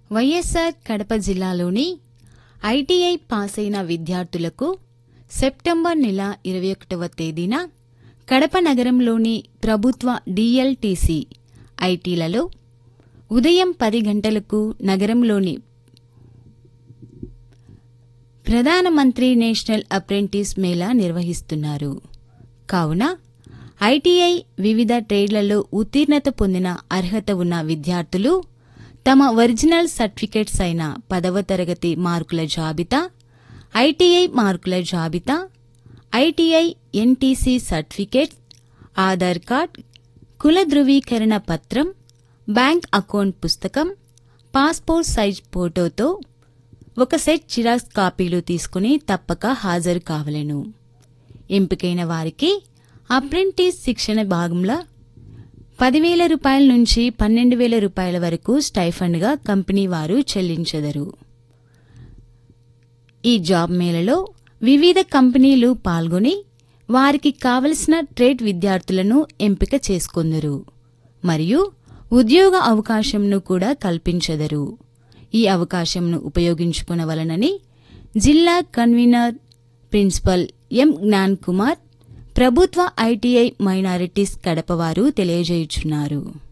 వైఎస్ఆర్ కడప జిల్లాలోని ITI pass అయిన విద్యార్థులకు సెప్టెంబర్ నెల ఇరవై ఒకటవ తేదీన కడప నగరంలోని ప్రభుత్వ డిఎల్టీసీ ఐటీలలో ఉదయం పది గంటలకు నగరంలోని ప్రధానమంత్రి నేషనల్ అప్రెంటిస్ మేళా నిర్వహిస్తున్నారు కావున ఐటీఐ వివిధ ట్రేడ్లలో ఉత్తీర్ణత పొందిన అర్హత ఉన్న విద్యార్థులు తమ ఒరిజినల్ సర్టిఫికెట్స్ అయిన పదవ తరగతి మార్కుల జాబితా ఐటీఐ మార్కుల జాబితా ITI NTC certificate Aadhaar card కుల ధృవీకరణ పత్రం బ్యాంక్ అకౌంట్ పుస్తకం పాస్పోర్ట్ సైజ్ ఫోటోతో ఒక సెట్ జిరాక్స్ కాపీలు తీసుకుని తప్పక హాజరు కావలెను ఎంపికైన వారికి అప్రెంటిస్ శిక్షణ భాగంలో పదివేల రూపాయల నుంచి పన్నెండు వేల రూపాయల వరకు స్టైఫండ్గా కంపెనీ వారు చెల్లించెదరు ఈ జాబ్ మేళలో వివిధ కంపెనీలు పాల్గొని వారికి కావలసిన ట్రేడ్ విద్యార్థులను ఎంపిక చేసుకొందరు మరియు ఉద్యోగ అవకాశంను కూడా కల్పించెదరు ఈ అవకాశంను ఉపయోగించుకునవలనని జిల్లా convener principal M Gnan Kumar ప్రభుత్వ ఐటీఐ మైనారిటీస్ కడప వారు తెలియజేయుచున్నారు